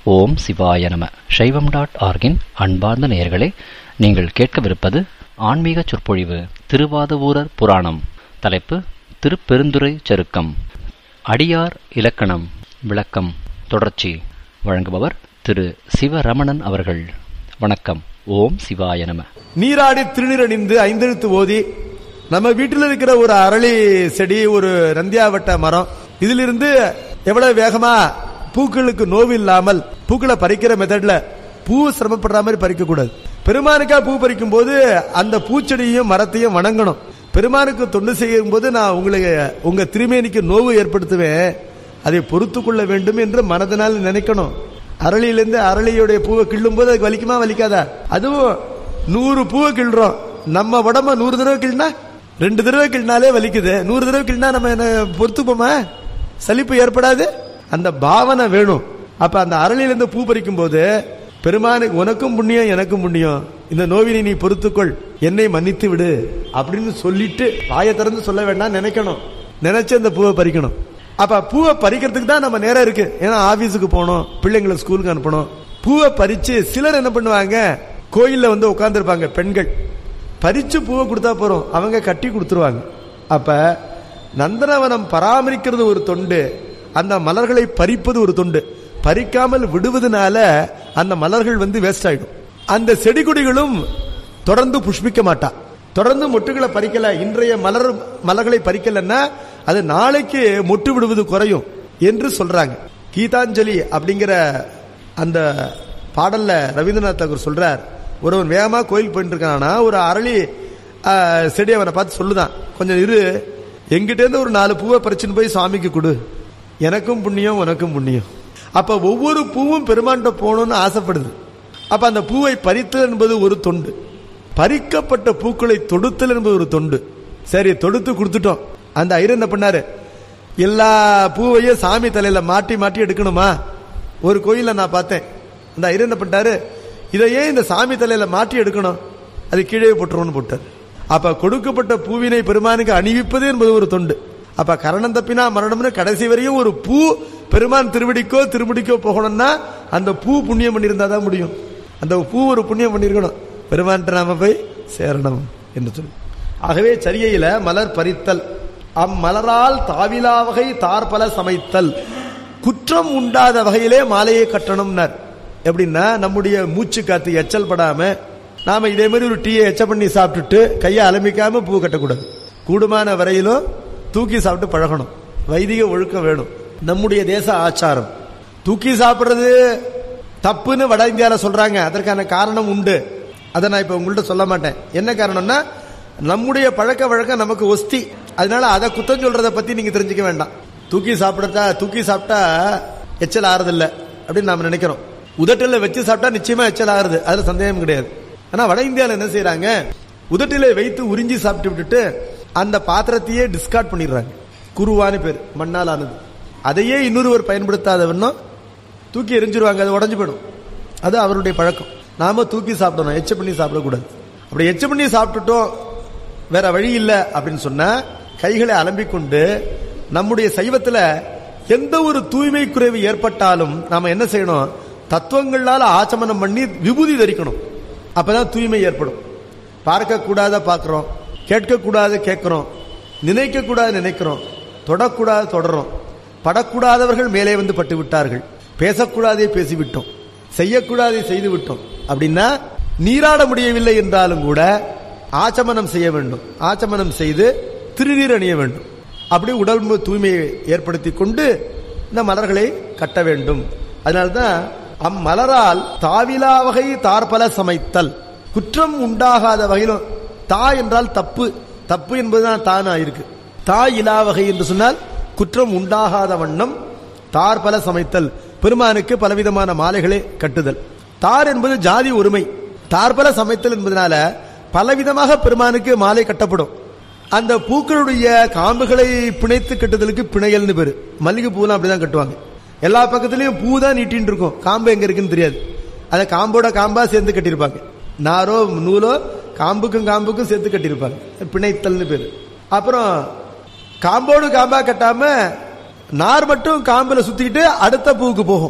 ஓம் சிவாய நம சைவம் டாட் ஆர்கின் அன்பார்ந்த நேயர்களே நீங்கள் கேட்கவிருப்பது ஆன்மீக சொற்பொழிவு திருவாதவூரர் புராணம் தலைப்பு திருப்பெருந்துறை செருக்கம் அடியார் இலக்கணம் விளக்கம் தொடர்ச்சி வழங்குபவர் திரு சிவரமணன் அவர்கள் வணக்கம் ஓம் சிவாய நம நீராடி திருநீரணிந்து ஐந்தெழுத்து ஓதி நம்ம வீட்டில் இருக்கிற ஒரு அரளி செடி ஒரு நந்தியாவட்ட மரம் இதிலிருந்து எவ்வளவு வேகமா பூக்களுக்கு நோவு இல்லாமல் பூக்களை பறிக்கிற மெத்தட்ல பூ சிரமப்படுற மாதிரி பறிக்க கூடாது பெருமானுக்கா பூ பறிக்கும் போது அந்த பூச்செடியும் மரத்தையும் வணங்கணும் பெருமானுக்கு தொண்டு செய்யும் போது நான் உங்களுக்கு உங்க திருமேனிக்கு நோவு ஏற்படுத்துவேன் அதை பொறுத்து கொள்ள வேண்டும் என்று மனதினால் நினைக்கணும் அரளியிலிருந்து அரளியுடைய பூவை கிள்ளும் போது அதுக்கு வலிக்குமா வலிக்காதா அதுவும் நூறு பூவை கிள்றோம் நம்ம உடம்ப நூறு தடவை கிள்னா ரெண்டு தடவை கிள்னாலே வலிக்குது நூறு தடவை கிள்னா நம்ம என்ன பொறுத்துப்போமா சலிப்பு ஏற்படாது அந்த பாவனை வேணும் அப்ப அந்த அரளியிலிருந்து பூ பறிக்கும் போது பெருமானுக்கு உனக்கும் புண்ணியம் எனக்கும் புண்ணியம் இந்த நோவினை நீ பொறுத்துக்கொள் என்னை மன்னித்து விடு அப்படின்னு சொல்லிட்டு வாயை திறந்து சொல்ல வேண்டாம் நினைக்கணும் நினைச்சு அந்த பூவை பறிக்கணும் அப்ப பூவை பறிக்கிறதுக்கு தான் நம்ம நேரம் இருக்கு ஏன்னா ஆபீஸுக்கு போகணும் பிள்ளைங்களை ஸ்கூலுக்கு அனுப்பணும் பூவை பறிச்சு சிலர் என்ன பண்ணுவாங்க கோயில்ல வந்து உட்கார்ந்துருப்பாங்க பெண்கள் பறிச்சு பூவை கொடுத்தா போறோம் அவங்க கட்டி கொடுத்துருவாங்க அப்ப நந்தனவனம் பராமரிக்கிறது ஒரு தொண்டு அந்த மலர்களை பறிப்பது ஒரு தொண்டு பறிக்காமல் விடுவதனால அந்த மலர்கள் வந்து வேஸ்ட் ஆயிடும் அந்த செடி கொடிகளும் தொடர்ந்து புஷ்பிக்க மாட்டா தொடர்ந்து மொட்டுகளை பறிக்கல இன்றைய மலர் மலர்களை பறிக்கலன்னா அது நாளைக்கு மொட்டு விடுவது குறையும் என்று சொல்றாங்க கீதாஞ்சலி அப்படிங்கிற அந்த பாடல்ல ரவீந்திரநாத் தாகூர் சொல்றார் ஒருவன் வேகமா கோயிலுக்கு போயிட்டு இருக்கானா ஒரு அரளி ஆஹ், செடி அவனை பார்த்து சொல்லுதான் கொஞ்சம் இரு எங்கிட்ட இருந்து ஒரு நாலு பூவை பறிச்சுன்னு போய் சாமிக்கு கொடு எனக்கும் புண்ணியம் உனக்கும் புண்ணியம் அப்ப ஒவ்வொரு பூவும் பெருமாண்ட போகணும்னு ஆசைப்படுது அப்ப அந்த பூவை பறித்தல் என்பது ஒரு தொண்டு பறிக்கப்பட்ட பூக்களை தொடுத்தல் என்பது ஒரு தொண்டு சரி தொடுத்து கொடுத்துட்டோம் அந்த ஐயர் என்ன பண்ணாரு எல்லா பூவையும் சாமி தலையில மாட்டி மாட்டி எடுக்கணுமா ஒரு கோயில்ல நான் பார்த்தேன் அந்த ஐயர் என்ன பண்ணிட்டாரு இதையே இந்த சாமி தலையில மாட்டி எடுக்கணும் அது கீழே போட்டுருவோம்னு போட்டார் அப்ப கொடுக்கப்பட்ட பூவினை பெருமானுக்கு அணிவிப்பது என்பது ஒரு தொண்டு அப்ப கரணம் தப்பினா மரணம்னு கடைசி வரையும் ஒரு பூ பெருமான் திருவடிக்கோ திருமுடிக்கோ போகணும்னா அந்த பூ புண்ணியம் பண்ணியிருந்தா தான் முடியும் அந்த பூ ஒரு புண்ணியம் பண்ணியிருக்கணும் பெருமான்ட்ட நாம போய் சேரணும் என்று சொல்லி ஆகவே சரிகையில மலர் பறித்தல் அம்மலரால் தாவிலா வகை தார்பல சமைத்தல் குற்றம் உண்டாத வகையிலே மாலையை கட்டணும்னார் எப்படின்னா நம்முடைய மூச்சு காத்து எச்சல் படாம நாம இதே மாதிரி ஒரு டீயை எச்ச பண்ணி சாப்பிட்டுட்டு கையை அலம்பிக்காம பூ கட்டக்கூடாது கூடுமான வரையிலும் தூக்கி சாப்பிட்டு பழகணும் வைதிக ஒழுக்கம் வேணும் நம்முடைய தேச ஆச்சாரம் தூக்கி சாப்பிடுறது தப்புன்னு வட இந்தியால சொல்றாங்க அதற்கான காரணம் உண்டு அதை நான் இப்ப உங்கள்ட்ட சொல்ல மாட்டேன் என்ன காரணம்னா நம்முடைய பழக்க வழக்கம் நமக்கு ஒஸ்தி அதனால அதை குத்தம் சொல்றதை பத்தி நீங்க தெரிஞ்சுக்க வேண்டாம் தூக்கி சாப்பிடத்தா தூக்கி சாப்பிட்டா எச்சல் ஆறுதில்ல அப்படின்னு நாம நினைக்கிறோம் உதட்டில வச்சு சாப்பிட்டா நிச்சயமா எச்சல் ஆறுது அதுல சந்தேகம் கிடையாது ஆனா வட இந்தியால என்ன செய்யறாங்க உதட்டில வைத்து உறிஞ்சி சாப்பிட்டு விட்டுட்டு அந்த பாத்திரத்தையே டிஸ்கார்ட் பண்ணிடுறாங்க குருவான்னு பேர் மண்ணால் ஆனது அதையே இன்னொருவர் பயன்படுத்தாதவன்னா தூக்கி எரிஞ்சிருவாங்க அது உடஞ்சு போயிடும் அது அவருடைய பழக்கம் நாம தூக்கி சாப்பிடணும் எச்ச பண்ணி சாப்பிடக்கூடாது அப்படி எச்ச பண்ணி சாப்பிட்டுட்டோம் வேற வழி இல்லை அப்படின்னு சொன்னா கைகளை அலம்பிக்கொண்டு நம்முடைய சைவத்துல எந்த ஒரு தூய்மை குறைவு ஏற்பட்டாலும் நாம என்ன செய்யணும் தத்துவங்களால ஆச்சமனம் பண்ணி விபூதி தரிக்கணும் அப்பதான் தூய்மை ஏற்படும் பார்க்க கூடாத பார்க்கிறோம் கேட்க கூடாத கேட்கிறோம் நினைக்க கூடாது நினைக்கிறோம் தொடக்கூடாது தொடர்றோம் படக்கூடாதவர்கள் மேலே வந்து பட்டு விட்டார்கள் பேசக்கூடாதே பேசிவிட்டோம் செய்யக்கூடாதே செய்து விட்டோம் அப்படின்னா நீராட முடியவில்லை என்றாலும் கூட ஆச்சமனம் செய்ய வேண்டும் ஆச்சமனம் செய்து திருநீர் அணிய வேண்டும் அப்படி உடம்பு தூய்மையை ஏற்படுத்தி கொண்டு இந்த மலர்களை கட்ட வேண்டும் அதனால்தான் அம்மலரால் தாவிலா வகை தார்பல சமைத்தல் குற்றம் உண்டாகாத வகையிலும் தா என்றால் தப்பு தப்பு என்பதுதான் தானா இருக்கு தா இலா வகை என்று சொன்னால் குற்றம் உண்டாகாத வண்ணம் தார் பல சமைத்தல் பெருமானுக்கு பலவிதமான மாலைகளை கட்டுதல் தார் என்பது ஜாதி ஒருமை தார்பல சமைத்தல் என்பதனால பலவிதமாக பெருமானுக்கு மாலை கட்டப்படும் அந்த பூக்களுடைய காம்புகளை பிணைத்து கட்டுதலுக்கு பிணையல்னு பேரு மல்லிகை பூலாம் அப்படிதான் கட்டுவாங்க எல்லா பக்கத்துலயும் பூ தான் நீட்டின்னு இருக்கும் காம்பு எங்க இருக்குன்னு தெரியாது அதை காம்போட காம்பா சேர்ந்து கட்டியிருப்பாங்க நாரோ நூலோ காம்புக்கும் காம்புக்கும் சேர்த்து கட்டியிருப்பாங்க பிணைத்தல்னு பேரு அப்புறம் காம்போடு காம்பா கட்டாம நார் மட்டும் காம்புல சுத்திக்கிட்டு அடுத்த பூவுக்கு போகும்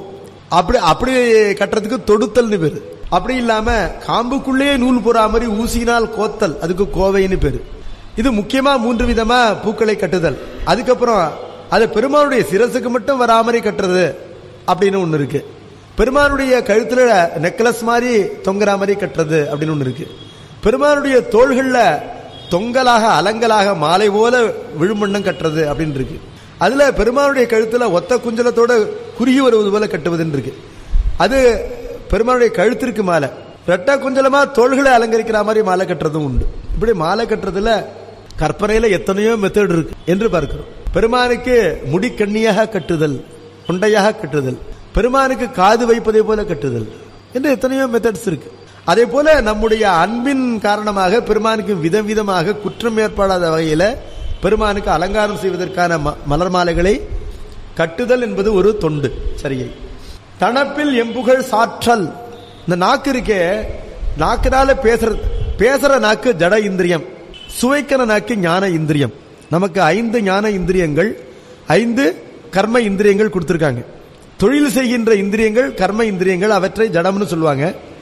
அப்படி அப்படி கட்டுறதுக்கு தொடுத்தல்னு பேரு அப்படி இல்லாம காம்புக்குள்ளேயே நூல் போற மாதிரி ஊசினால் கோத்தல் அதுக்கு கோவைன்னு பேரு இது முக்கியமா மூன்று விதமா பூக்களை கட்டுதல் அதுக்கப்புறம் அது பெருமானுடைய சிரசுக்கு மட்டும் வரா மாதிரி கட்டுறது அப்படின்னு ஒண்ணு இருக்கு பெருமானுடைய கழுத்துல நெக்லஸ் மாதிரி தொங்குற மாதிரி கட்டுறது அப்படின்னு ஒண்ணு இருக்கு பெருமானுடைய தோள்கள்ல தொங்கலாக அலங்கலாக மாலை போல விழுமண்ணம் கட்டுறது அப்படின்னு இருக்கு அதுல பெருமானுடைய கழுத்துல ஒத்த குஞ்சலத்தோட குறுகி வருவது போல கட்டுவதுன்னு இருக்கு அது பெருமானுடைய கழுத்திற்கு மாலை ரெட்டா குஞ்சலமா தோள்களை அலங்கரிக்கிற மாதிரி மாலை கட்டுறதும் உண்டு இப்படி மாலை கட்டுறதுல கற்பனையில எத்தனையோ மெத்தட் இருக்கு என்று பார்க்கிறோம் பெருமானுக்கு முடிக்கண்ணியாக கட்டுதல் கொண்டையாக கட்டுதல் பெருமானுக்கு காது வைப்பதை போல கட்டுதல் என்று எத்தனையோ மெத்தட்ஸ் இருக்கு அதே போல நம்முடைய அன்பின் காரணமாக பெருமானுக்கு விதம் விதமாக குற்றம் ஏற்படாத வகையில பெருமானுக்கு அலங்காரம் செய்வதற்கான ம- மலர் மாலைகளை கட்டுதல் என்பது ஒரு தொண்டு சரியை தனப்பில் எம்புகள் சாற்றல் இந்த நாக்கு இருக்கே நாக்குனால பேசுற பேசுற நாக்கு ஜட இந்திரியம் சுவைக்கிற நாக்கு ஞான இந்திரியம் நமக்கு ஐந்து ஞான இந்திரியங்கள் ஐந்து கர்ம இந்திரியங்கள் கொடுத்திருக்காங்க தொழில் செய்கின்ற இந்திரியங்கள் கர்ம இந்திரியங்கள் அவற்றை ஜடம்னு சொல்லுவாங்க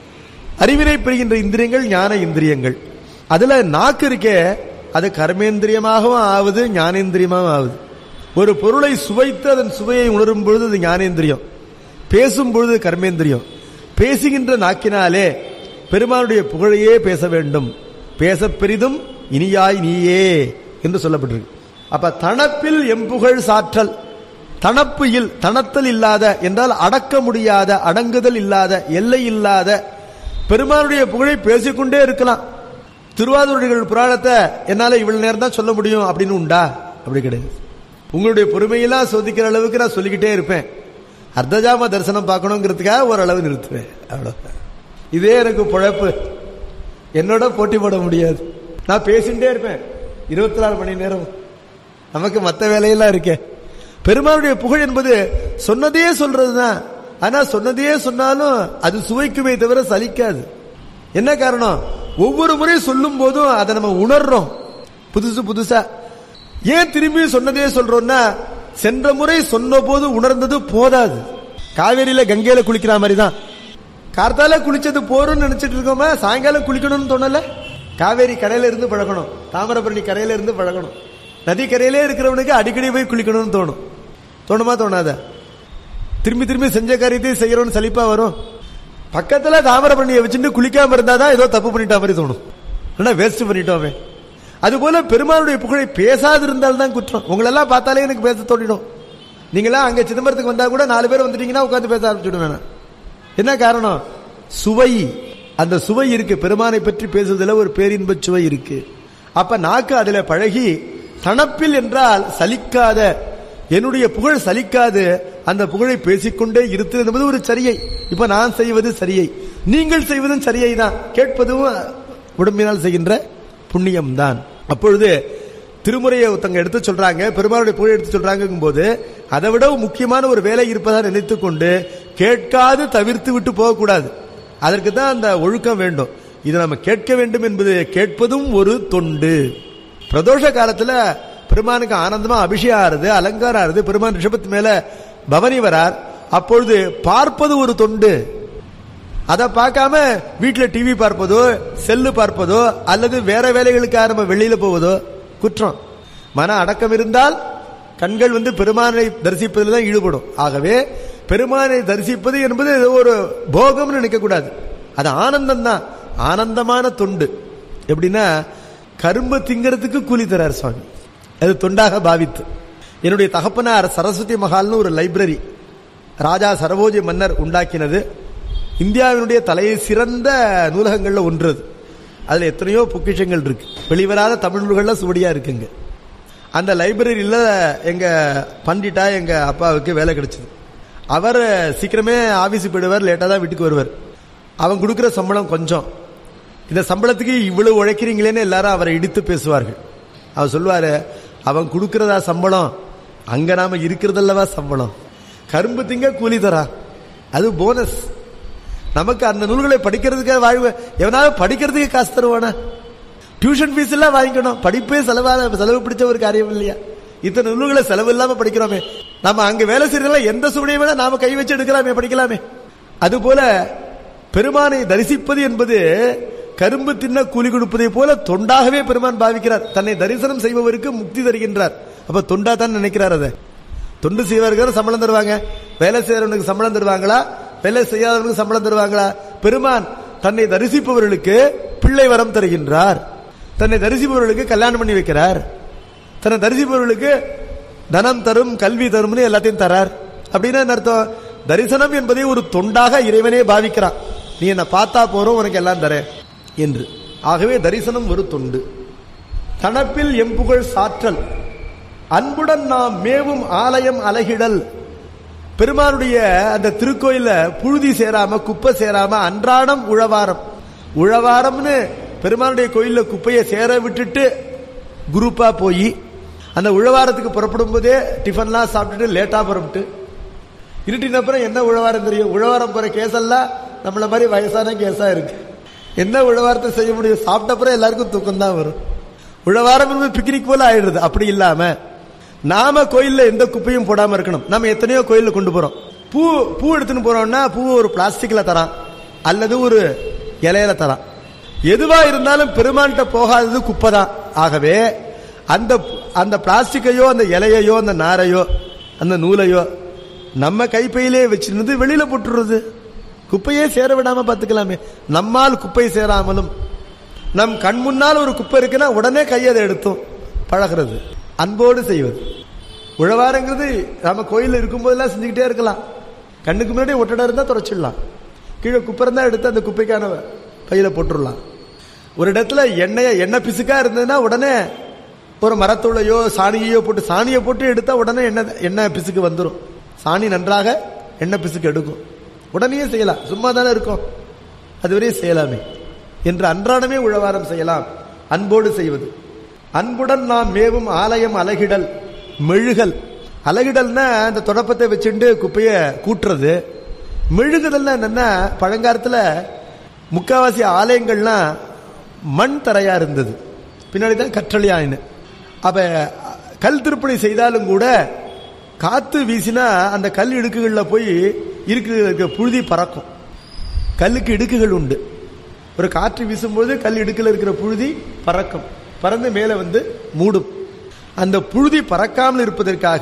அறிவினை பெறுகின்ற இந்திரியங்கள் ஞான இந்திரியங்கள் அதுல நாக்கு இருக்கே அது கர்மேந்திரியமாகவும் ஆகுது ஞானேந்திரியமாகவும் ஆகுது ஒரு பொருளை சுவைத்து அதன் சுவையை உணரும் பொழுது அது ஞானேந்திரியம் பேசும் பொழுது கர்மேந்திரியம் பேசுகின்ற நாக்கினாலே பெருமானுடைய புகழையே பேச வேண்டும் பேச பெரிதும் இனியாய் நீயே என்று சொல்லப்பட்டிருக்கு அப்ப தனப்பில் எம்புகழ் சாற்றல் தனப்பு இல் தனத்தல் இல்லாத என்றால் அடக்க முடியாத அடங்குதல் இல்லாத எல்லை இல்லாத பெருமானுடைய புகழை பேசிக்கொண்டே இருக்கலாம் திருவாதிரைகள் புராணத்தை என்னால இவ்வளவு நேரம் தான் சொல்ல முடியும் அப்படின்னு உண்டா அப்படி கிடையாது உங்களுடைய பொறுமையெல்லாம் சோதிக்கிற அளவுக்கு நான் சொல்லிக்கிட்டே இருப்பேன் அர்த்தஜாம தரிசனம் பார்க்கணுங்கிறதுக்காக ஓரளவு நிறுத்துவேன் அவ்வளவுதான் இதே எனக்கு பொழப்பு என்னோட போட்டி போட முடியாது நான் பேசிட்டே இருப்பேன் இருபத்தி நாலு மணி நேரம் நமக்கு மத்த வேலையெல்லாம் இருக்கே பெருமாளுடைய புகழ் என்பது சொன்னதே சொல்றதுதான் ஆனா சொன்னதே சொன்னாலும் அது சுவைக்குமே தவிர சலிக்காது என்ன காரணம் ஒவ்வொரு முறை சொல்லும் போதும் அதை நம்ம உணர்றோம் புதுசு புதுசா ஏன் திரும்பி சொன்னதே சொல்றோம்னா சென்ற முறை சொன்ன போது உணர்ந்தது போதாது காவேரியில கங்கையில குளிக்கிற மாதிரி தான் கார்த்தால குளிச்சது போறோம்னு நினைச்சிட்டு இருக்கோமா சாயங்காலம் குளிக்கணும்னு தோணல காவேரி கரையில இருந்து பழகணும் தாமிரபரணி கரையில இருந்து பழகணும் நதி கரையிலே இருக்கிறவனுக்கு அடிக்கடி போய் குளிக்கணும்னு தோணும் தோணுமா தோணாத திரும்பி திரும்பி செஞ்ச காரியத்தை செய்யறோம்னு சலிப்பா வரும் பக்கத்துல தாமிரபரணியை வச்சுட்டு குளிக்காம இருந்தாதான் ஏதோ தப்பு பண்ணிட்ட மாதிரி தோணும் ஆனா வேஸ்ட் பண்ணிட்டோமே அதுபோல பெருமாளுடைய புகழை பேசாது இருந்தால்தான் குற்றம் உங்களெல்லாம் பார்த்தாலே எனக்கு பேச தோணிடும் நீங்களாம் அங்க சிதம்பரத்துக்கு வந்தா கூட நாலு பேர் வந்துட்டீங்கன்னா உட்காந்து பேச ஆரம்பிச்சுடுவேன் நான். என்ன காரணம் சுவை அந்த சுவை இருக்கு பெருமானை பற்றி பேசுவதில் ஒரு பேரின்ப சுவை இருக்கு அப்ப நாக்கு அதுல பழகி தனப்பில் என்றால் சலிக்காத என்னுடைய புகழ் சலிக்காது அந்த புகழை பேசிக்கொண்டே இருத்தல் என்பது ஒரு சரியை இப்ப நான் செய்வது சரியை நீங்கள் செய்வதும் சரியை தான் கேட்பதும் உடம்பினால் செய்கின்ற புண்ணியம் தான் அப்பொழுது திருமுறையை ஒருத்தங்க எடுத்து சொல்றாங்க பெருமாளுடைய புகழை எடுத்து சொல்றாங்க போது அதை விட முக்கியமான ஒரு வேலை இருப்பதா நினைத்துக் கொண்டு கேட்காது தவிர்த்து விட்டு போகக்கூடாது அதற்கு தான் அந்த ஒழுக்கம் வேண்டும் இதை நம்ம கேட்க வேண்டும் என்பது கேட்பதும் ஒரு தொண்டு பிரதோஷ காலத்துல பெருமானுக்கு ஆனந்தமா அபிஷேகம் ஆறுது அலங்காரம் ஆறுது பெருமான் ரிஷபத்து மேல பவனி வரார் அப்பொழுது பார்ப்பது ஒரு தொண்டு அதை பார்க்காம வீட்டுல டிவி பார்ப்பதோ செல்லு பார்ப்பதோ அல்லது வேற வேலைகளுக்காக நம்ம வெளியில போவதோ குற்றம் மன அடக்கம் இருந்தால் கண்கள் வந்து பெருமானை தரிசிப்பதில் தான் ஈடுபடும் ஆகவே பெருமானை தரிசிப்பது என்பது ஏதோ ஒரு போகம்னு நினைக்க கூடாது அது ஆனந்தம் தான் ஆனந்தமான தொண்டு எப்படின்னா கரும்பு திங்கிறதுக்கு கூலி தரார் சுவாமி அது தொண்டாக பாவித்து என்னுடைய தகப்பனார் சரஸ்வதி மகால்னு ஒரு லைப்ரரி ராஜா சரபோஜி மன்னர் உண்டாக்கினது இந்தியாவினுடைய தலையை சிறந்த நூலகங்கள்ல ஒன்று அது அதுல எத்தனையோ பொக்கிஷங்கள் இருக்கு வெளிவராத தமிழ் நூல்கள்ல சுவடியா இருக்குங்க அந்த லைப்ரரியில எங்க பண்டிட்டா எங்க அப்பாவுக்கு வேலை கிடைச்சது அவர் சீக்கிரமே ஆபீஸ் போயிடுவார் லேட்டா தான் வீட்டுக்கு வருவார் அவன் கொடுக்கிற சம்பளம் கொஞ்சம் இந்த சம்பளத்துக்கு இவ்வளவு உழைக்கிறீங்களேன்னு எல்லாரும் அவரை இடித்து பேசுவார்கள் அவர் சொல்லுவாரு அவன் கொடுக்கிறதா சம்பளம் அங்க நாம இருக்கிறதல்லவா சம்பளம் கரும்பு திங்க கூலி தரா அது போனஸ் நமக்கு அந்த நூல்களை படிக்கிறதுக்கு வாழ்வு எவனாவது படிக்கிறதுக்கு காசு தருவானா டியூஷன் ஃபீஸ் எல்லாம் வாங்கிக்கணும் படிப்பே செலவாத செலவு பிடிச்ச ஒரு காரியம் இல்லையா இத்தனை நூல்களை செலவு இல்லாம படிக்கிறோமே நம்ம அங்க வேலை செய்யறதுல எந்த சூழ்நிலை வேணா நாம கை வச்சு எடுக்கலாமே படிக்கலாமே அதுபோல பெருமானை தரிசிப்பது என்பது கரும்பு தின்ன கூலி கொடுப்பதை போல தொண்டாகவே பெருமான் பாவிக்கிறார் தன்னை தரிசனம் செய்பவருக்கு முக்தி தருகின்றார் அப்ப தொண்டா தான் நினைக்கிறார் அதை தொண்டு செய்வர்கள் சம்பளம் தருவாங்க வேலை செய்யறவனுக்கு சம்பளம் தருவாங்களா வேலை செய்யாதவனுக்கு சம்பளம் தருவாங்களா பெருமான் தன்னை தரிசிப்பவர்களுக்கு பிள்ளை வரம் தருகின்றார் தன்னை தரிசிப்பவர்களுக்கு கல்யாணம் பண்ணி வைக்கிறார் தன்னை தரிசிப்பவர்களுக்கு தனம் தரும் கல்வி தரும்னு எல்லாத்தையும் தரார் அப்படின்னா என்ன அர்த்தம் தரிசனம் என்பதை ஒரு தொண்டாக இறைவனே பாவிக்கிறான் நீ என்ன பார்த்தா போறோம் உனக்கு எல்லாம் தரேன் என்று ஆகவே தரிசனம் ஒரு தொண்டு தனப்பில் எம்புகழ் சாற்றல் அன்புடன் நாம் மேவும் ஆலயம் அலகிடல் பெருமானுடைய அந்த திருக்கோயில புழுதி சேராம குப்பை சேராம அன்றாடம் உழவாரம் உழவாரம்னு பெருமானுடைய கோயில்ல குப்பையை சேர விட்டுட்டு குரூப்பா போய் அந்த உழவாரத்துக்கு புறப்படும் போதே டிஃபன்லாம் சாப்பிட்டுட்டு லேட்டா புறப்பட்டு இருட்டின அப்புறம் என்ன உழவாரம் தெரியும் உழவாரம் போற கேஸெல்லாம் நம்மள மாதிரி வயசான கேஸா இருக்கு என்ன உழவாரத்தை செய்ய முடியும் சாப்பிட்ட அப்புறம் எல்லாருக்கும் தூக்கம் தான் வரும் உழவாரம் என்பது பிக்னிக் போல ஆயிடுது அப்படி இல்லாம நாம கோயில்ல எந்த குப்பையும் போடாம இருக்கணும் நம்ம எத்தனையோ கோயில்ல கொண்டு போறோம் பூ பூ எடுத்துன்னு போறோம்னா பூ ஒரு பிளாஸ்டிக்ல தரான் அல்லது ஒரு இலையில தரான் எதுவா இருந்தாலும் பெருமான்கிட்ட போகாதது குப்பை தான் ஆகவே அந்த அந்த பிளாஸ்டிக்கையோ அந்த இலையையோ அந்த நாரையோ அந்த நூலையோ நம்ம கைப்பையிலே வச்சிருந்து வெளியில போட்டுறது குப்பையே சேர விடாம பாத்துக்கலாமே நம்மால் குப்பை சேராமலும் நம் கண் முன்னால் ஒரு குப்பை இருக்குன்னா உடனே கையதை எடுத்தோம் பழகிறது அன்போடு செய்வது உழவாரங்கிறது நம்ம கோயில்ல இருக்கும்போதெல்லாம் செஞ்சுக்கிட்டே இருக்கலாம் கண்ணுக்கு முன்னாடி ஒட்டடை இருந்தா துடைச்சிடலாம் கீழே குப்பை இருந்தா எடுத்து அந்த குப்பைக்கான பையில போட்டுடலாம் ஒரு இடத்துல எண்ணெய எண்ணெய் பிசுக்கா இருந்ததுன்னா உடனே ஒரு மரத்துளையோ சாணியையோ போட்டு சாணியை போட்டு எடுத்தா உடனே எண்ணெய் எண்ணெய் பிசுக்கு வந்துடும் சாணி நன்றாக எண்ணெய் பிசுக்கு எடுக்கும் உடனே செய்யலாம் சும்மா தானே இருக்கும் அதுவரையும் செய்யலாமே என்று அன்றாடமே உழவாரம் செய்யலாம் அன்போடு செய்வது அன்புடன் நாம் மேவும் ஆலயம் அலகிடல் மெழுகல் அலகிடல்னா அந்த தொடப்பத்தை வச்சுட்டு குப்பைய கூட்டுறது மெழுகுதல்னா என்னன்னா பழங்காலத்துல முக்காவாசி ஆலயங்கள்லாம் மண் தரையா இருந்தது பின்னாடி தான் கற்றளியாயின்னு அப்ப கல் திருப்பணி செய்தாலும் கூட காத்து வீசினா அந்த கல் இடுக்குகள்ல போய் இருக்கிற புழுதி பறக்கும் கல்லுக்கு இடுக்குகள் உண்டு ஒரு காற்று வீசும்போது கல் இடுக்கில் இருக்கிற புழுதி பறக்கும் பறந்து மேலே வந்து மூடும் அந்த புழுதி பறக்காமல் இருப்பதற்காக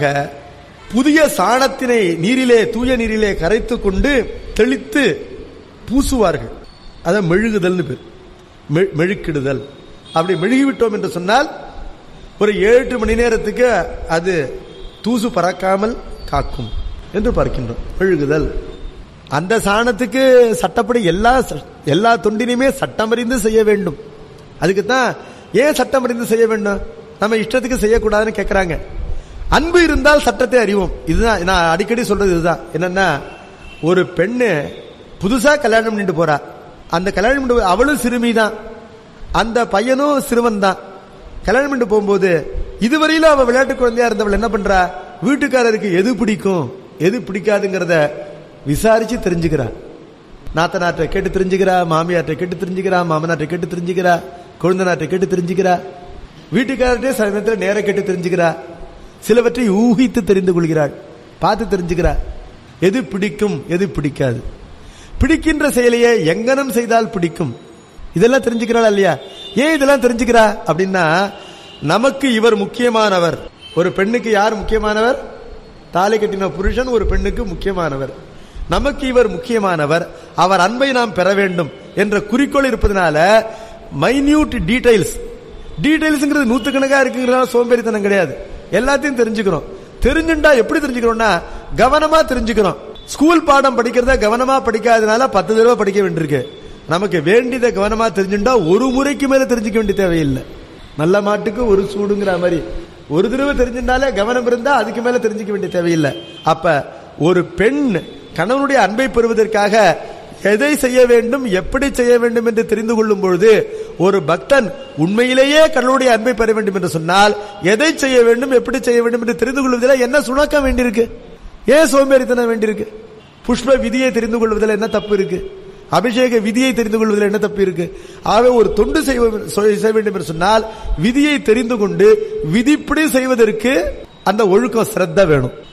புதிய சாணத்தினை நீரிலே தூய நீரிலே கரைத்து கொண்டு தெளித்து பூசுவார்கள் அதை மெழுகுதல்னு பேர் மெ- மெழுக்கிடுதல் அப்படி மெழுகிவிட்டோம் என்று சொன்னால் ஒரு ஏழு எட்டு மணி நேரத்துக்கு அது தூசு பறக்காமல் காக்கும் என்று பார்க்கின்றோம் மெழுகுதல் அந்த சாணத்துக்கு சட்டப்படி எல்லா ச- எல்லா தொண்டினையுமே சட்டமறிந்து செய்ய வேண்டும் அதுக்கு தான் ஏன் சட்டமறிந்து செய்ய வேண்டும் நம்ம இஷ்டத்துக்கு செய்யக்கூடாதுன்னு கேட்கறாங்க அன்பு இருந்தால் சட்டத்தை அறிவோம் இதுதான் நான் அடிக்கடி சொல்றது இதுதான் என்னன்னா ஒரு பெண்ணு புதுசா கல்யாணம் பண்ணிட்டு போறா அந்த கல்யாணம் பண்ணிட்டு அவளும் சிறுமி தான் அந்த பையனும் சிறுவன் தான் கல்யாணம் பண்ணிட்டு போகும்போது இதுவரையிலும் அவ விளையாட்டு குழந்தையா இருந்தவள் என்ன பண்றா வீட்டுக்காரருக்கு எது பிடிக்கும் எது பிடிக்காதுங்கிறத விசாரிச்சு தெரிஞ்சுக்கிறா நாத்தனார்ட்ட கேட்டு தெரிஞ்சுக்கிறா மாமியார்ட்ட கேட்டு தெரிஞ்சுக்கிறா மாமனார்ட்ட கேட்டு தெரிஞ்சுக்கிறா கொழுந்தனார்ட்ட கேட்டு தெரிஞ்சுக்கிறா வீட்டுக்காரர்கிட்டே சில நேரத்தில் நேர கேட்டு தெரிஞ்சுக்கிறா சிலவற்றை ஊகித்து தெரிந்து கொள்கிறாள் பார்த்து தெரிஞ்சுக்கிறா எது பிடிக்கும் எது பிடிக்காது பிடிக்கின்ற செயலையே எங்கனம் செய்தால் பிடிக்கும் இதெல்லாம் தெரிஞ்சுக்கிறாள் இல்லையா ஏன் இதெல்லாம் தெரிஞ்சுக்கிறா அப்படின்னா நமக்கு இவர் முக்கியமானவர் ஒரு பெண்ணுக்கு யார் முக்கியமானவர் தாலி கட்டின புருஷன் ஒரு பெண்ணுக்கு முக்கியமானவர் நமக்கு இவர் முக்கியமானவர் அவர் அன்பை நாம் பெற வேண்டும் என்ற குறிக்கோள் இருப்பதனால மைன்யூட் டீடைல்ஸ் டீடைல்ஸ்ங்கிறது நூத்துக்கணக்கா இருக்குங்கிறதால சோம்பேறித்தனம் கிடையாது எல்லாத்தையும் தெரிஞ்சுக்கிறோம் தெரிஞ்சுண்டா எப்படி தெரிஞ்சுக்கிறோம்னா கவனமா தெரிஞ்சுக்கிறோம் ஸ்கூல் பாடம் படிக்கிறத கவனமா படிக்காதனால பத்து தடவை படிக்க வேண்டியிருக்கு நமக்கு வேண்டியதை கவனமா தெரிஞ்சுண்டா ஒரு முறைக்கு மேல தெரிஞ்சுக்க வேண்டிய தேவையில்லை நல்ல மாட்டுக்கு ஒரு சூடுங்கிற மாதிரி ஒரு தடவை தெரிஞ்சிருந்தாலே கவனம் இருந்தா அதுக்கு மேல தெரிஞ்சுக்க வேண்டிய தேவையில்லை அப்ப ஒரு பெண் கணவனுடைய அன்பை பெறுவதற்காக எதை செய்ய வேண்டும் எப்படி செய்ய வேண்டும் என்று தெரிந்து கொள்ளும் பொழுது ஒரு பக்தன் உண்மையிலேயே கடவுளுடைய அன்பை பெற வேண்டும் என்று சொன்னால் எதை செய்ய வேண்டும் எப்படி செய்ய வேண்டும் என்று தெரிந்து கொள்வதில் என்ன சுணக்கம் வேண்டியிருக்கு ஏன் சோம்பேறித்தனம் வேண்டியிருக்கு புஷ்ப விதியை தெரிந்து கொள்வதில் என்ன தப்பு இருக்கு அபிஷேக விதியை தெரிந்து கொள்வதில் என்ன தப்பு இருக்கு ஆகவே ஒரு தொண்டு செய்வ- செய்ய வேண்டும் என்று சொன்னால் விதியை தெரிந்து கொண்டு விதிப்படி செய்வதற்கு அந்த ஒழுக்கம் சிரத்த வேணும்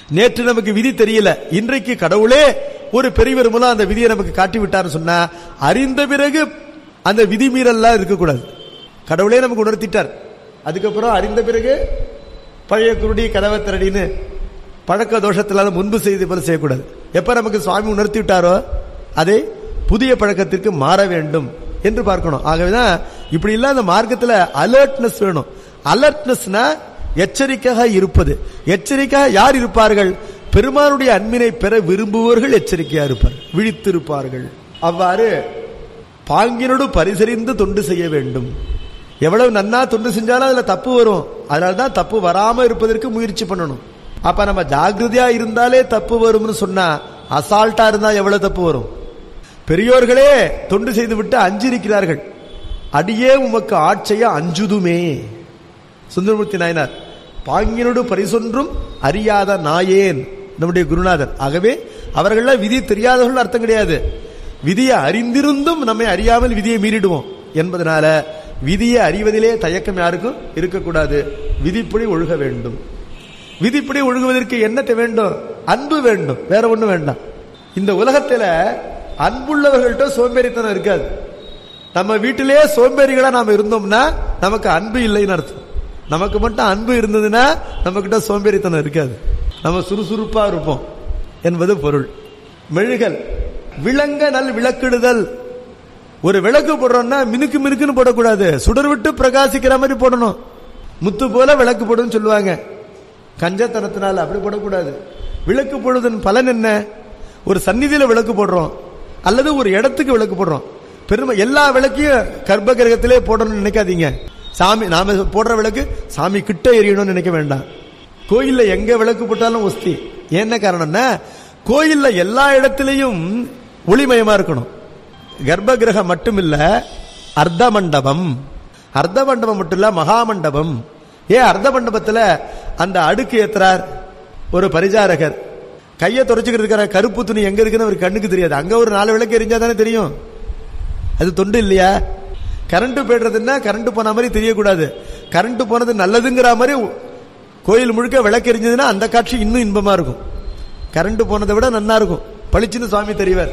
நேற்று நமக்கு விதி தெரியல இன்றைக்கு கடவுளே ஒரு பெரியவர் மூலம் அந்த விதியை நமக்கு காட்டி விட்டார்னு சொன்னா அறிந்த பிறகு அந்த விதி மீறல்லாம் இருக்கக்கூடாது கடவுளே நமக்கு உணர்த்திட்டார் அதுக்கப்புறம் அறிந்த பிறகு பழைய குருடி கதவை திரடின்னு பழக்க தோஷத்திலாத முன்பு செய்து போல செய்யக்கூடாது எப்ப நமக்கு சுவாமி உணர்த்தி விட்டாரோ அதை புதிய பழக்கத்திற்கு மாற வேண்டும் என்று பார்க்கணும் ஆகவேதான் இப்படி இல்ல அந்த மார்க்கத்தில் அலர்ட்னஸ் வேணும் அலர்ட்னஸ்னா எச்சரிக்கையாக இருப்பது எச்சரிக்கையாக யார் இருப்பார்கள் பெருமானுடைய அன்பினை பெற விரும்புவர்கள் எச்சரிக்கையா இருப்பார் விழித்திருப்பார்கள் அவ்வாறு பாங்கினோடு பரிசறிந்து தொண்டு செய்ய வேண்டும் எவ்வளவு நன்னா தொண்டு செஞ்சாலும் அதுல தப்பு வரும் அதனாலதான் தப்பு வராம இருப்பதற்கு முயற்சி பண்ணணும் அப்ப நம்ம ஜாகிரதையா இருந்தாலே தப்பு வரும்னு சொன்னா அசால்ட்டா இருந்தா எவ்வளவு தப்பு வரும் பெரியோர்களே தொண்டு செய்து விட்டு அஞ்சிருக்கிறார்கள் அடியே உமக்கு ஆட்செய்ய அஞ்சுதுமே சுந்தரமூர்த்தி நாயனார் பாங்கினோடு பரிசொன்றும் அறியாத நாயேன் நம்முடைய குருநாதர் ஆகவே அவர்கள விதி தெரியாதவர்கள் அர்த்தம் கிடையாது விதியை அறிந்திருந்தும் நம்மை அறியாமல் விதியை மீறிடுவோம் என்பதனால விதியை அறிவதிலே தயக்கம் யாருக்கும் இருக்கக்கூடாது விதிப்படி ஒழுக வேண்டும் விதிப்படி ஒழுகுவதற்கு என்னத்தை வேண்டும் அன்பு வேண்டும் வேற ஒண்ணு வேண்டாம் இந்த உலகத்துல அன்புள்ளவர்கள்ட்ட சோம்பேறித்தனம் இருக்காது நம்ம வீட்டிலேயே சோம்பேறிகளா நாம இருந்தோம்னா நமக்கு அன்பு இல்லைன்னு அர்த்தம் நமக்கு மட்டும் அன்பு இருந்ததுன்னா நம்ம கிட்ட சோம்பேறித்தனம் இருக்காது நம்ம சுறுசுறுப்பா இருப்போம் என்பது பொருள் மெழுகல் விளங்க நல் விளக்கிடுதல் ஒரு விளக்கு போடுறோம்னா மினுக்கு மினுக்குன்னு போடக்கூடாது சுடர் விட்டு பிரகாசிக்கிற மாதிரி போடணும் முத்து போல விளக்கு போடுன்னு சொல்லுவாங்க கஞ்சத்தனத்தினால அப்படி போடக்கூடாது விளக்கு போடுவதன் பலன் என்ன ஒரு சந்நிதியில விளக்கு போடுறோம் அல்லது ஒரு இடத்துக்கு விளக்கு போடுறோம் பெருமை எல்லா விளக்கையும் கர்ப்ப கிரகத்திலே போடணும்னு நினைக்காதீங்க சாமி நாம போடுற விளக்கு சாமி கிட்ட எரியணும்னு நினைக்க வேண்டாம் கோயில்ல எங்க விளக்கு போட்டாலும் ஒஸ்தி என்ன காரணம்னா கோயில்ல எல்லா இடத்திலையும் ஒளிமயமா இருக்கணும் கர்ப்ப கிரகம் மட்டும் இல்ல அர்த்த மண்டபம் அர்த்த மண்டபம் மட்டும் இல்ல மகா மண்டபம் ஏன் அர்த்த மண்டபத்துல அந்த அடுக்கு ஏத்துறார் ஒரு பரிசாரகர் கையை தொடச்சுக்கிறதுக்கான கருப்பு துணி எங்க இருக்குன்னு அவர் கண்ணுக்கு தெரியாது அங்க ஒரு நாலு விளக்கு எரிஞ்சா தானே தெரியும் அது தொண்டு இல்லையா கரண்ட் போயிடுறதுன்னா கரண்ட் போன மாதிரி தெரியக்கூடாது கரண்ட் போனது நல்லதுங்கிற மாதிரி கோயில் முழுக்க விளக்கு எரிஞ்சதுன்னா அந்த காட்சி இன்னும் இன்பமா இருக்கும் கரண்ட் போனதை விட நன்னா இருக்கும் பளிச்சுன்னு சுவாமி தெரிவார்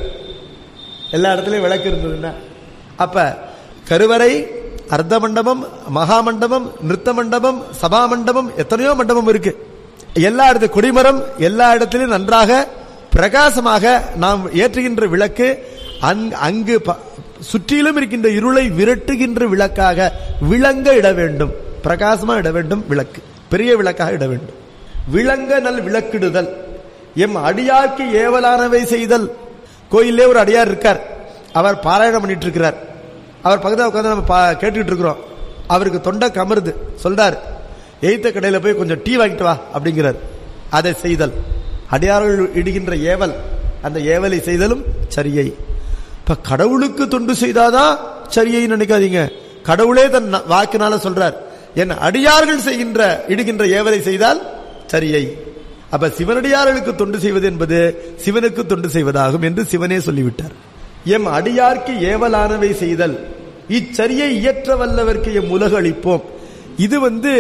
எல்லா இடத்துலயும் விளக்கு இருந்ததுன்னா அப்ப கருவறை அர்த்த மண்டபம் மகா மண்டபம் நிறுத்த மண்டபம் சபா மண்டபம் எத்தனையோ மண்டபம் இருக்கு எல்லா இடத்து கொடிமரம் எல்லா இடத்திலும் நன்றாக பிரகாசமாக நாம் ஏற்றுகின்ற விளக்கு அங்- அங்கு ப- சுற்றிலும் இருக்கின்ற இருளை விரட்டுகின்ற விளக்காக விளங்க இட வேண்டும் பிரகாசமா இட வேண்டும் விளக்கு பெரிய விளக்காக இட வேண்டும் விளங்க நல் விளக்கிடுதல் எம் அடியார்க்கு ஏவலானவை செய்தல் கோயிலே ஒரு அடியார் இருக்கார் அவர் பாராயணம் பண்ணிட்டு இருக்கிறார் அவர் பக்கத்தில் உட்காந்து நம்ம பா- கேட்டுக்கிட்டு இருக்கிறோம் அவருக்கு தொண்டை கமருது சொல்றார் எய்த்த கடையில போய் கொஞ்சம் டீ வாங்கிட்டு வா அப்படிங்கிறார் அதை செய்தல் அடியார்கள் இடுகின்ற ஏவல் அந்த ஏவலை செய்தலும் சரியை இப்ப கடவுளுக்கு தொண்டு செய்தாதான் சரியை நினைக்காதீங்க கடவுளே தன் ந- வாக்கினால சொல்றார் என் அடியார்கள் செய்கின்ற இடுகின்ற ஏவலை செய்தால் சரியை அப்ப சிவனடியார்களுக்கு தொண்டு செய்வது என்பது சிவனுக்கு தொண்டு செய்வதாகும் என்று சிவனே சொல்லிவிட்டார் எம் அடியார்க்கு ஏவலானவை செய்தல் இச்சரியை இயற்ற வல்லவர்க்கு எம் உலக அளிப்போம் இது வந்து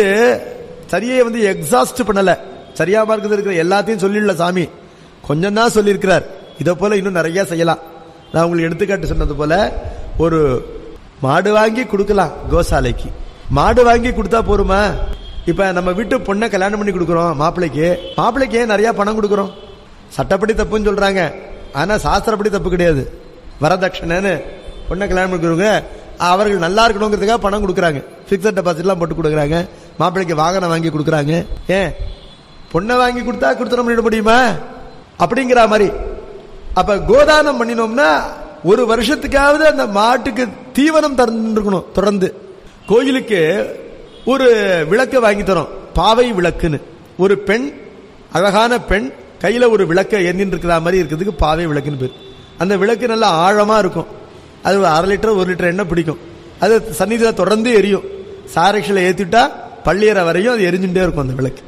சரியை வந்து எக்ஸாஸ்ட் பண்ணல சரியா மார்க்கத்தில் இருக்கிற எல்லாத்தையும் சொல்லிடல சாமி கொஞ்சம் தான் சொல்லியிருக்கிறார் இதை போல இன்னும் நிறைய செய்யலாம் நான் உங்களுக்கு எடுத்துக்காட்டு சொன்னது போல ஒரு மாடு வாங்கி கொடுக்கலாம் கோசாலைக்கு மாடு வாங்கி கொடுத்தா போருமா இப்ப நம்ம வீட்டு பொண்ணை கல்யாணம் பண்ணி கொடுக்குறோம் மாப்பிள்ளைக்கு மாப்பிள்ளைக்கு ஏன் நிறைய பணம் கொடுக்குறோம் சட்டப்படி தப்புன்னு சொல்றாங்க ஆனா சாஸ்திரப்படி தப்பு கிடையாது வரதட்சணைன்னு பொண்ணை கல்யாணம் பண்ணிக்கிறவங்க அவர்கள் நல்லா இருக்கணுங்கிறதுக்காக பணம் கொடுக்குறாங்க பிக்சட் டெபாசிட்லாம் போட்டு கொடுக்குறாங்க மாப்பிள்ளைக்கு வாகனம் வாங்கி கொடுக்குறாங்க ஏன் பொண்ணை வாங்கி கொடுத்தா கொடுத்துட பண்ணிட முடியுமா அப்படிங்கிற மாதிரி அப்ப கோதானம் பண்ணினோம்னா ஒரு வருஷத்துக்காவது அந்த மாட்டுக்கு தீவனம் தந்துருக்கணும் தொடர்ந்து கோயிலுக்கு ஒரு விளக்கு வாங்கி தரோம் பாவை விளக்குன்னு ஒரு பெண் அழகான பெண் கையில ஒரு விளக்கை எண்ணின்னு இருக்கிற மாதிரி இருக்கிறதுக்கு பாவை விளக்குன்னு பேர் அந்த விளக்கு நல்லா ஆழமா இருக்கும் அது ஒரு அரை லிட்டர் ஒரு லிட்டர் எண்ணெய் பிடிக்கும் அது சந்நிதியில தொடர்ந்து எரியும் சாரக்ஷில ஏத்திட்டா பள்ளியறை வரையும் அது எரிஞ்சுட்டே இருக்கும் அந்த விளக்கு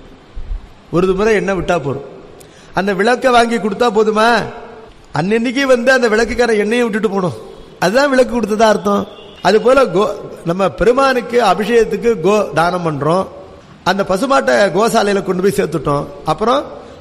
ஒரு முறை எண்ணெய் விட்டா போதும் அந்த விளக்கை வாங்கி கொடுத்தா போதுமா அன்னன்னைக்கு வந்து அந்த விளக்குக்கார எண்ணெயை விட்டுட்டு போகணும் அதுதான் விளக்கு கொடுத்ததா அர்த்தம் அது போல கோ நம்ம பெருமானுக்கு அபிஷேகத்துக்கு கோ தானம் பண்றோம் அந்த பசுமாட்டை கோசாலையில கொண்டு போய் சேர்த்துட்டோம் அப்புறம்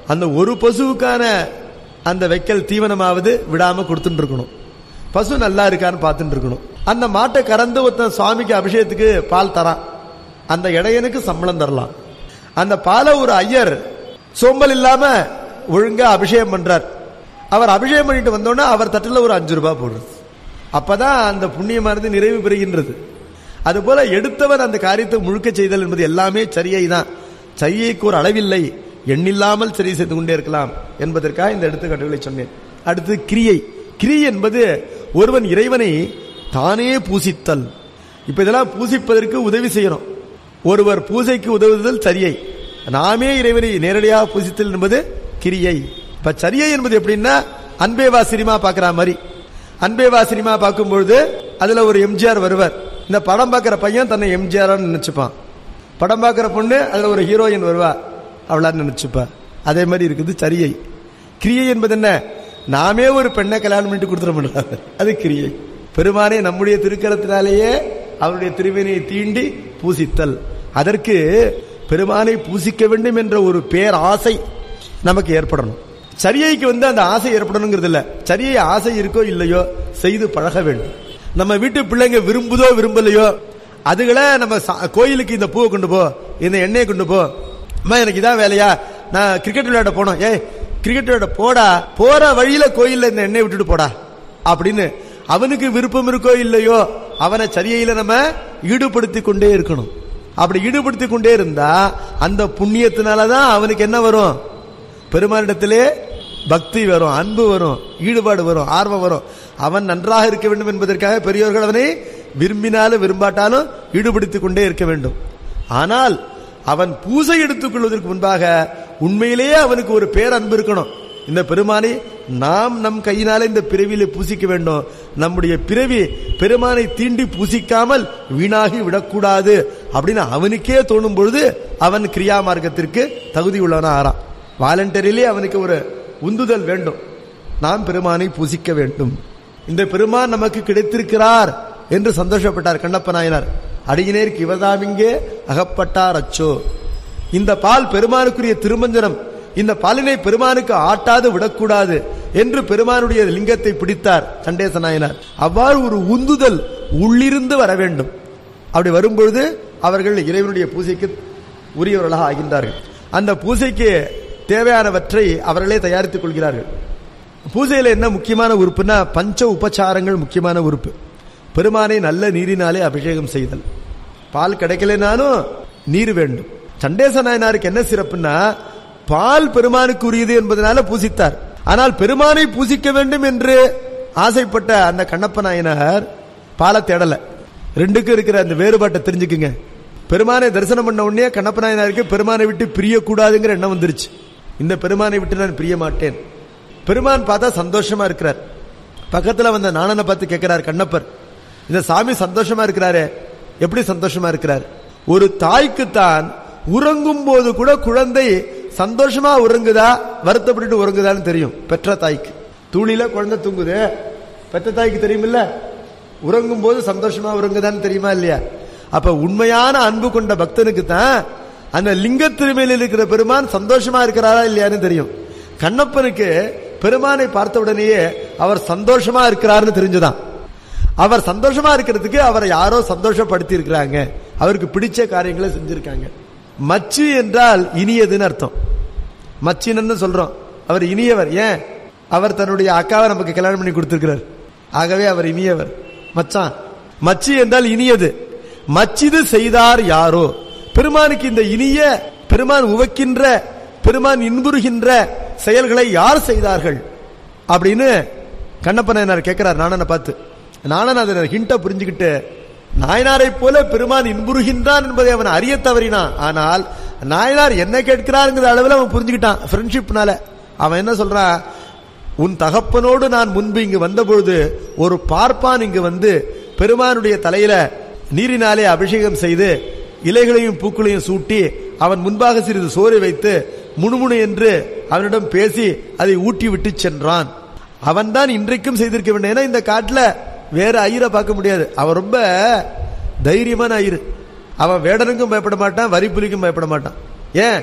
அந்த ஒரு பசுவுக்கான அந்த வைக்கல் தீவனமாவது விடாம கொடுத்துட்டு இருக்கணும் பசு நல்லா இருக்கான்னு பார்த்துட்டு இருக்கணும் அந்த மாட்டை கறந்து ஒருத்தன் சுவாமிக்கு அபிஷேகத்துக்கு பால் தரான் அந்த இடையனுக்கு சம்பளம் தரலாம் அந்த பாலை ஒரு ஐயர் சோம்பல் இல்லாம ஒழுங்கா அபிஷேகம் பண்றார் அவர் அபிஷேகம் பண்ணிட்டு வந்தோடனே அவர் தட்டில் ஒரு அஞ்சு ரூபாய் போடுறது அப்பதான் அந்த புண்ணியமானது நிறைவு பெறுகின்றது அதுபோல எடுத்தவர் அந்த காரியத்தை முழுக்க செய்தல் என்பது எல்லாமே சரியை தான் சரியை ஒரு அளவில்லை எண்ணில்லாமல் சரி செய்து கொண்டே இருக்கலாம் என்பதற்காக இந்த எடுத்துக்காட்டுகளை சொன்னேன் அடுத்து கிரியை கிரியை என்பது ஒருவன் இறைவனை தானே பூசித்தல் இப்ப இதெல்லாம் பூசிப்பதற்கு உதவி செய்யணும் ஒருவர் பூசைக்கு உதவுதல் சரியை நாமே இறைவனை நேரடியாக பூசித்தல் என்பது கிரியை இப்ப சரியை என்பது எப்படின்னா அன்பேவா சினிமா பாக்குற மாதிரி அன்பேவா சினிமா பார்க்கும்பொழுது அதுல ஒரு எம்ஜிஆர் வருவார் இந்த படம் பார்க்கிற பையன் தன்னை எம்ஜிஆர் நினைச்சுப்பான் படம் பார்க்கிற பொண்ணு அதுல ஒரு ஹீரோயின் வருவா அவளா நினைச்சுப்பா அதே மாதிரி இருக்குது சரியை கிரியை என்பது என்ன நாமே ஒரு பெண்ணை கல்யாணம் பண்ணிட்டு கொடுத்துட முடியாது அது கிரியை பெருமானே நம்முடைய திருக்கரத்தினாலேயே அவருடைய திருவினை தீண்டி பூசித்தல் அதற்கு பெருமானை பூசிக்க வேண்டும் என்ற ஒரு பேர் ஆசை நமக்கு ஏற்படணும் சரியைக்கு வந்து அந்த ஆசை ஏற்படணுங்கிறது இல்ல சரியை ஆசை இருக்கோ இல்லையோ செய்து பழக வேண்டும் நம்ம வீட்டு பிள்ளைங்க விரும்புதோ விரும்பலையோ அதுகளை நம்ம சா- கோயிலுக்கு இந்த பூவை கொண்டு போ இந்த எண்ணெயை கொண்டு போ அம்மா எனக்கு இதான் வேலையா நான் கிரிக்கெட் விளையாட போனோம் ஏய் கிரிக்கெட் விளையாட போடா போற வழியில கோயில்ல இந்த எண்ணெய் விட்டுட்டு போடா அப்படின்னு அவனுக்கு விருப்பம் இருக்கோ இல்லையோ அவனை சரியையில நம்ம ஈடுபடுத்தி கொண்டே இருக்கணும் அப்படி ஈடுபடுத்தி கொண்டே இருந்தா அந்த புண்ணியத்தினாலதான் அவனுக்கு என்ன வரும் பெருமானிடத்திலே பக்தி வரும் அன்பு வரும் ஈடுபாடு வரும் ஆர்வம் வரும் அவன் நன்றாக இருக்க வேண்டும் என்பதற்காக பெரியோர்கள் அவனை விரும்பினாலும் விரும்பாட்டாலும் ஈடுபடுத்திக் கொண்டே இருக்க வேண்டும் ஆனால் அவன் பூசை எடுத்துக் கொள்வதற்கு முன்பாக உண்மையிலேயே அவனுக்கு ஒரு பேரன்பு இருக்கணும் இந்த பெருமானை நாம் நம் கையினாலே இந்த பிறவியிலே பூசிக்க வேண்டும் நம்முடைய பிறவி பெருமானை தீண்டி பூசிக்காமல் வீணாகி விடக்கூடாது அப்படின்னு அவனுக்கே தோணும் பொழுது அவன் கிரியா மார்க்கத்திற்கு தகுதி உள்ளவனா ஆறான் வாலண்டரியிலே அவனுக்கு ஒரு உந்துதல் வேண்டும் நாம் பெருமானை பூசிக்க வேண்டும் இந்த பெருமான் நமக்கு கிடைத்திருக்கிறார் என்று சந்தோஷப்பட்டார் கண்ணப்ப நாயனார் அடியினேருக்கு இவர்தாமிங்கே அகப்பட்டார் அச்சோ இந்த பால் பெருமானுக்குரிய திருமஞ்சனம் இந்த பாலினை பெருமானுக்கு ஆட்டாது விடக்கூடாது என்று பெருமானுடைய லிங்கத்தை பிடித்தார் சண்டேச நாயனார் அவ்வாறு ஒரு உந்துதல் உள்ளிருந்து வர வேண்டும் அப்படி வரும்பொழுது அவர்கள் இறைவனுடைய பூசைக்கு உரியவர்களாக ஆகின்றார்கள் அந்த பூசைக்கு தேவையானவற்றை அவர்களே தயாரித்துக் கொள்கிறார்கள் பூஜையில என்ன முக்கியமான உறுப்புனா பஞ்ச உபச்சாரங்கள் முக்கியமான உறுப்பு பெருமானை நல்ல நீரினாலே அபிஷேகம் செய்தல் பால் கிடைக்கலனாலும் நீர் வேண்டும் சண்டேச நாயனாருக்கு என்ன சிறப்புன்னா பால் பெருமானுக்கு உரியது என்பதனால பூசித்தார் ஆனால் பெருமானை பூசிக்க வேண்டும் என்று ஆசைப்பட்ட அந்த கண்ணப்ப நாயனார் பாலை தேடல ரெண்டுக்கும் இருக்கிற அந்த வேறுபாட்டை தெரிஞ்சுக்குங்க பெருமானை தரிசனம் பண்ண உடனே கண்ணப்ப நாயனாருக்கு பெருமானை விட்டு பிரியக்கூடாதுங்கிற எண்ணம் வந்துருச்சு இந்த பெருமானை விட்டு நான் பிரிய மாட்டேன் பெருமான் பார்த்தா சந்தோஷமா இருக்கிறார் பக்கத்துல வந்த நாணனை பார்த்து கேட்கிறார் கண்ணப்பர் இந்த சாமி சந்தோஷமா இருக்கிறாரே எப்படி சந்தோஷமா இருக்கிறார் ஒரு தாய்க்கு தான் உறங்கும் போது கூட குழந்தை சந்தோஷமா உறங்குதா வருத்தப்பட்டு உறங்குதான்னு தெரியும் பெற்ற தாய்க்கு தூளில குழந்தை தூங்குது பெற்ற தாய்க்கு தெரியுமில்ல உறங்கும் போது சந்தோஷமா உறங்குதான்னு தெரியுமா இல்லையா அப்ப உண்மையான அன்பு கொண்ட பக்தனுக்கு தான் அந்த லிங்க திருமையில் இருக்கிற பெருமான் சந்தோஷமா இருக்கிறாரா இல்லையான்னு தெரியும் கண்ணப்பனுக்கு பெருமானை பார்த்த உடனேயே அவர் சந்தோஷமா இருக்கிறாருன்னு தெரிஞ்சுதான் அவர் சந்தோஷமா இருக்கிறதுக்கு அவரை யாரோ சந்தோஷப்படுத்தி இருக்கிறாங்க அவருக்கு பிடிச்ச காரியங்களை செஞ்சிருக்காங்க மச்சு என்றால் இனியதுன்னு அர்த்தம் மச்சினன்னு சொல்றோம் அவர் இனியவர் ஏன் அவர் தன்னுடைய அக்காவை நமக்கு கல்யாணம் பண்ணி கொடுத்திருக்கிறார் ஆகவே அவர் இனியவர் மச்சான் மச்சி என்றால் இனியது மச்சிது செய்தார் யாரோ பெருமானுக்கு இந்த இனிய பெருமான் உவக்கின்ற பெருமான் இன்புறுகின்ற செயல்களை யார் செய்தார்கள் அப்படின்னு கண்ணப்ப நாயனார் கேட்கிறார் நாணனை பார்த்து நாணன் அதை ஹிண்ட புரிஞ்சுக்கிட்டு நாயனாரை போல பெருமான் இன்புறுகின்றான் என்பதை அவன் அறிய தவறினான் ஆனால் நாயனார் என்ன கேட்கிறாருங்கிற அளவில் அவன் புரிஞ்சுக்கிட்டான் ஃப்ரெண்ட்ஷிப்னால அவன் என்ன சொல்றான் உன் தகப்பனோடு நான் முன்பு இங்கு வந்தபொழுது ஒரு பார்ப்பான் இங்கு வந்து பெருமானுடைய தலையில நீரினாலே அபிஷேகம் செய்து இலைகளையும் பூக்களையும் சூட்டி அவன் முன்பாக சிறிது சோறை வைத்து முணுமுணு என்று அவனிடம் பேசி அதை ஊட்டி விட்டு சென்றான் அவன்தான் இன்றைக்கும் செய்திருக்க வேண்டும் ஏன்னா இந்த காட்டுல வேற ஐயரை பார்க்க முடியாது அவன் ரொம்ப தைரியமான ஐயர் அவன் வேடனுக்கும் பயப்பட மாட்டான் வரி புலிக்கும் பயப்பட மாட்டான் ஏன்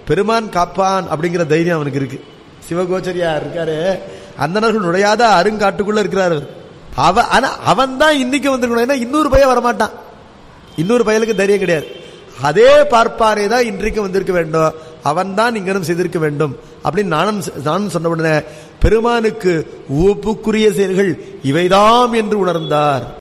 பெருமான் காப்பான் அப்படிங்கிற தைரியம் அவனுக்கு இருக்கு சிவகோச்சரியா இருக்காரு அந்தனர்கள் நுழையாத அருங்காட்டுக்குள்ள இருக்கிறாரு அவ ஆனா அவன் தான் இன்னைக்கு வந்திருக்கணும் ஏன்னா இன்னொரு பையன் வரமாட்டான் இன்னொரு பயலுக்கு தைரியம் கிடையாது அதே பார்ப்பாரே தான் இன்றைக்கு வந்திருக்க வேண்டும் அவன் தான் இங்கனும் செய்திருக்க வேண்டும் அப்படின்னு நானும் நானும் சொன்ன உடனே பெருமானுக்கு உவப்புக்குரிய செயல்கள் இவைதாம் என்று உணர்ந்தார்